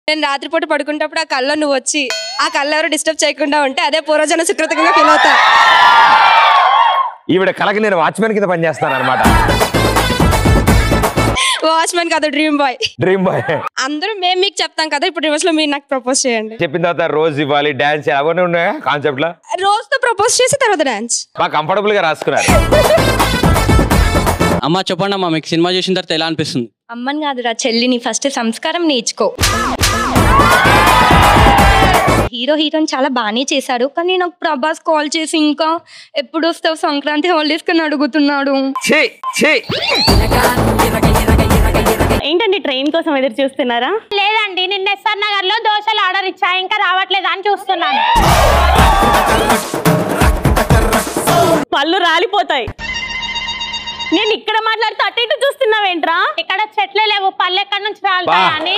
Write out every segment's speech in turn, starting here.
నేను రాత్రిపూట పడుకుంటప్పుడు ఆ కల్లో నువ్వు వచ్చి ఆ కళ్ళు ఎవరు డిస్టర్బ్ చేయకుండా ఉంటే అదే పూర్వజన సుకృతంగా ఫీల్ అవుతా ఈవిడ కలకి నేను వాచ్మెన్ కింద పనిచేస్తాను అనమాట వాచ్మెన్ కాదు డ్రీమ్ బాయ్ డ్రీమ్ బాయ్ అందరూ మేము మీకు చెప్తాం కదా ఇప్పుడు రివర్స్ లో మీరు నాకు ప్రపోజ్ చేయండి చెప్పిన తర్వాత రోజు ఇవ్వాలి డాన్స్ అవన్నీ ఉన్నాయా కాన్సెప్ట్ లో రోజుతో ప్రపోజ్ చేసి తర్వాత డాన్స్ బాగా కంఫర్టబుల్ గా రాసుకున్నారు అమ్మ చెప్పండి అమ్మా మీకు సినిమా చూసిన తర్వాత ఎలా అనిపిస్తుంది అమ్మని కాదురా చెల్లిని ఫస్ట్ సంస్కారం నేర్చుకో హీరో హీరోయిన్ చాలా బాగానే చేశారు కానీ నాకు ప్రభాస్ కాల్ చేసి ఇంకా ఎప్పుడు వస్తావు సంక్రాంతి హాలిడేస్ కని అడుగుతున్నాడు ఛీ ఛీ ఏంటండి ట్రైన్ కోసం ఎదురు చూస్తున్నారా లేదండి నిన్న ఎస్ఆర్ నగర్ లో దోశలు ఆర్డర్ ఇచ్చా ఇంకా రావట్లేదు అని చూస్తున్నాను పళ్ళు రాలిపోతాయి నేను ఇక్కడ మాట్లాడితే అటు ఇటు చూస్తున్నావేంట్రా ఇక్కడ చెట్లే లేవు పళ్ళు ఎక్కడి నుంచి రాలుతాయని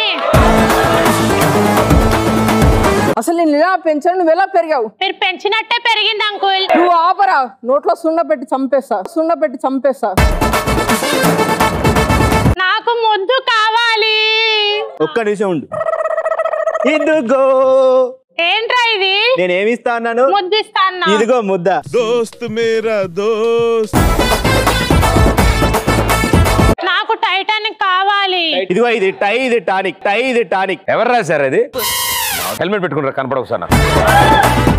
అసలు నేను ఇలా పెంచాను నువ్వు ఎలా పెరిగావు మీరు పెంచినట్టే పెరిగింది అంకుల్ నువ్వు ఆపరా నోట్లో సున్న పెట్టి చంపేస్తా సున్న పెట్టి చంపేస్తా నాకు ముద్దు కావాలి ఒక్క నిమిషం ఉండు ఇదిగో ఏంట్రా ఇది నేనేమిస్తా అన్నాను ముద్దు ఇస్తాను ఇదిగో ముద్ద दोस्त मेरा दोस्त నాకు టైటానిక్ కావాలి ఇదిగో ఇది టై ఇది టానిక్ టై ఇది టానిక్ ఎవరు రాశారు అది హెల్మెట్ పెట్టుకుంటారు కనపడవు సార్ నాకు